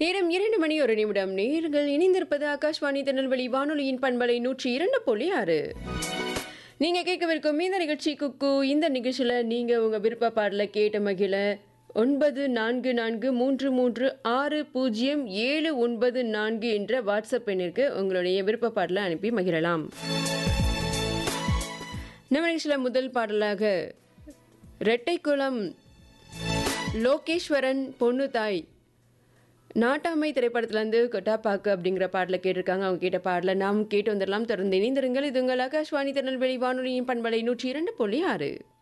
நேரம் இரண்டு மணி ஒரு நிமிடம் நேர்கள் இணைந்திருப்பது ஆகாஷ்வாணி திருநெல்வேலி வானொலியின் பண்பலை நூற்றி இரண்டு புள்ளி ஆறு நீங்க கேட்கவிருக்கும் இந்த நிகழ்ச்சி குக்கு இந்த நிகழ்ச்சியில நீங்க உங்க விருப்ப பாடல கேட்ட மகிழ ஒன்பது நான்கு நான்கு மூன்று மூன்று ஆறு பூஜ்ஜியம் ஏழு ஒன்பது நான்கு என்ற வாட்ஸ்அப் எண்ணிற்கு உங்களுடைய விருப்ப பாடலை அனுப்பி மகிழலாம் நம்ம நிகழ்ச்சியில் முதல் பாடலாக ரெட்டைக்குளம் லோகேஸ்வரன் பொண்ணு தாய் நாட்டாமை திரைப்படத்துலேருந்து கொட்டாப்பாக்கு அப்படிங்கிற பாடலை கேட்டிருக்காங்க அவங்க கேட்ட பாடலை நாம் கேட்டு வந்துடலாம் தொடர்ந்து இணைந்திருங்கள் இது உங்கள் ஆகாஷ்வாணி திருநெல்வேலி வானொலியின் பண்பலை நூற்றி இரண்டு புள்ளி ஆறு